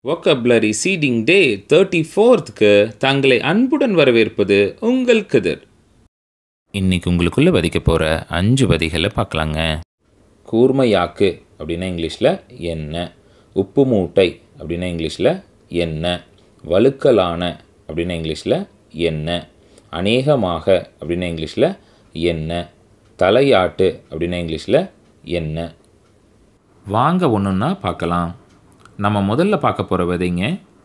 ஒக்கப்லரி seeding டே thirty ஃபோர்த்துக்கு தங்களை அன்புடன் வரவேற்பது உங்கள் கதிர் இன்னைக்கு உங்களுக்குள்ளே வதிக்க போகிற அஞ்சு வதிகளை பார்க்கலாங்க கூர்மையாக்கு அப்படின்னா இங்கிலீஷில் என்ன உப்பு மூட்டை அப்படின்னா இங்கிலீஷில் என்ன வழுக்கலான அப்படின்னா இங்கிலீஷில் என்ன அநேகமாக அப்படின்னா இங்கிலீஷில் என்ன தலையாட்டு அப்படின்னா இங்கிலீஷில் என்ன வாங்க ஒன்றுன்னா பார்க்கலாம் நம்ம முதல்ல பார்க்க போகிற விதைங்க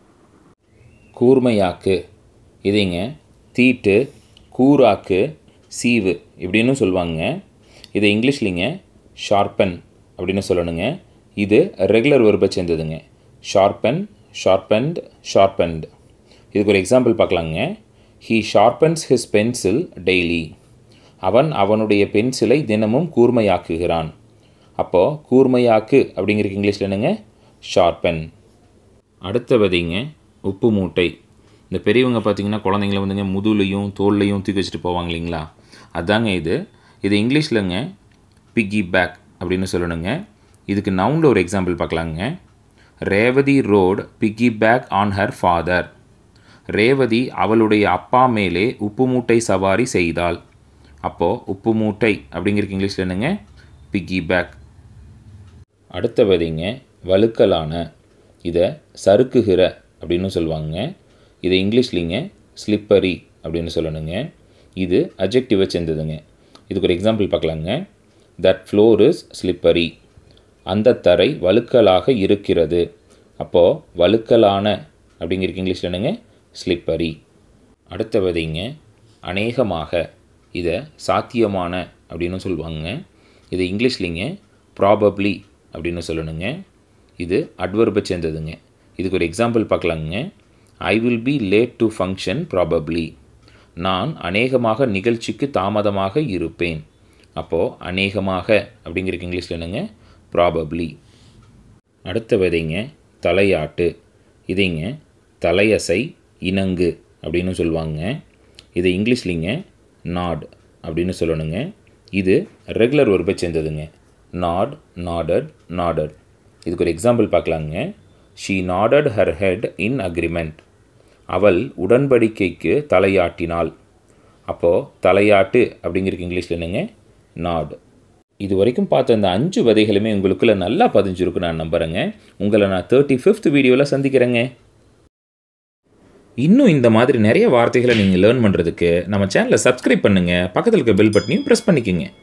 கூர்மையாக்கு இதைங்க தீட்டு கூராக்கு சீவு இப்படின்னு சொல்லுவாங்க இது இங்கிலீஷ்லிங்க ஷார்பன் அப்படின்னு சொல்லணுங்க இது ரெகுலர் வெர்பை சேர்ந்ததுங்க ஷார்பன் ஷார்பன்ட் ஷார்பன்ட் இதுக்கு ஒரு எக்ஸாம்பிள் பார்க்கலாங்க he sharpens his pencil daily அவன் அவனுடைய பென்சிலை தினமும் கூர்மையாக்குகிறான் அப்போது கூர்மையாக்கு அப்படிங்கிறதுக்கு இங்கிலீஷில் என்னங்க ஷார்பன் அடுத்த விதைங்க உப்பு மூட்டை இந்த பெரியவங்க பார்த்தீங்கன்னா குழந்தைங்கள வந்துங்க முதுலையும் தோல்லையும் தூக்கி வச்சுட்டு போவாங்க இல்லைங்களா அதாங்க இது இது இங்கிலீஷ்லங்க பிக்கி பேக் அப்படின்னு சொல்லணுங்க இதுக்கு நவுண்டில் ஒரு எக்ஸாம்பிள் பார்க்கலாங்க Revathi rode piggy back on her father Revathi அவளுடைய அப்பா மேலே உப்பு மூட்டை சவாரி செய்தாள் அப்போது உப்பு மூட்டை அப்படிங்கிறதுக்கு இங்கிலீஷில் என்னங்க பிக்கி பேக் அடுத்த விதைங்க வழுக்கலான இதை சறுக்குகிற அப்படின்னு சொல்லுவாங்க இதை இங்கிலீஷ்லிங்க ஸ்லிப்பரி அப்படின்னு சொல்லணுங்க இது அஜெக்டிவை சேர்ந்ததுங்க இதுக்கு ஒரு எக்ஸாம்பிள் பார்க்கலாங்க தட் ஃப்ளோர் இஸ் ஸ்லிப்பரி அந்த தரை வழுக்கலாக இருக்கிறது அப்போது வழுக்கலான அப்படிங்கிறதுக்கு இங்கிலீஷில் என்னங்க ஸ்லிப்பரி அடுத்த விதைங்க அநேகமாக இதை சாத்தியமான அப்படின்னு சொல்லுவாங்க இது இங்கிலீஷ்லிங்க ப்ராபப்ளி அப்படின்னு சொல்லணுங்க இது அட்வர்பை சேர்ந்ததுங்க இதுக்கு ஒரு எக்ஸாம்பிள் பார்க்கலாங்க I will be late to function probably நான் அநேகமாக நிகழ்ச்சிக்கு தாமதமாக இருப்பேன் அப்போது அநேகமாக அப்படிங்கிறக்கு இங்கிலீஷில் என்னங்க ப்ராபப்ளி அடுத்த விதைங்க தலையாட்டு இதைங்க தலையசை இணங்கு அப்படின்னு சொல்லுவாங்க இது இங்கிலீஷ்லிங்க நாட் அப்படின்னு சொல்லணுங்க இது ரெகுலர் ஒர்பை சேர்ந்ததுங்க நாட் நாடட் நாடட் இதுக்கு ஒரு எக்ஸாம்பிள் பார்க்கலாங்க she nodded her head in agreement அவள் உடன்படிக்கைக்கு தலையாட்டினாள் அப்போது தலையாட்டு அப்படிங்கிறக்கு இங்கிலீஷில் என்னங்க நாட் இது வரைக்கும் பார்த்த இந்த அஞ்சு விதைகளுமே உங்களுக்குள்ள நல்லா பதிஞ்சிருக்கு நான் நம்புகிறேங்க உங்களை நான் தேர்ட்டி ஃபிஃப்த் வீடியோவில் சந்திக்கிறேங்க இன்னும் இந்த மாதிரி நிறைய வார்த்தைகளை நீங்கள் லேர்ன் பண்ணுறதுக்கு நம்ம சேனலை சப்ஸ்கிரைப் பண்ணுங்கள் பக்கத்தில் இருக்க பெல் பட்டனையும் ப்ரெஸ் பண்ணிக்கோங்க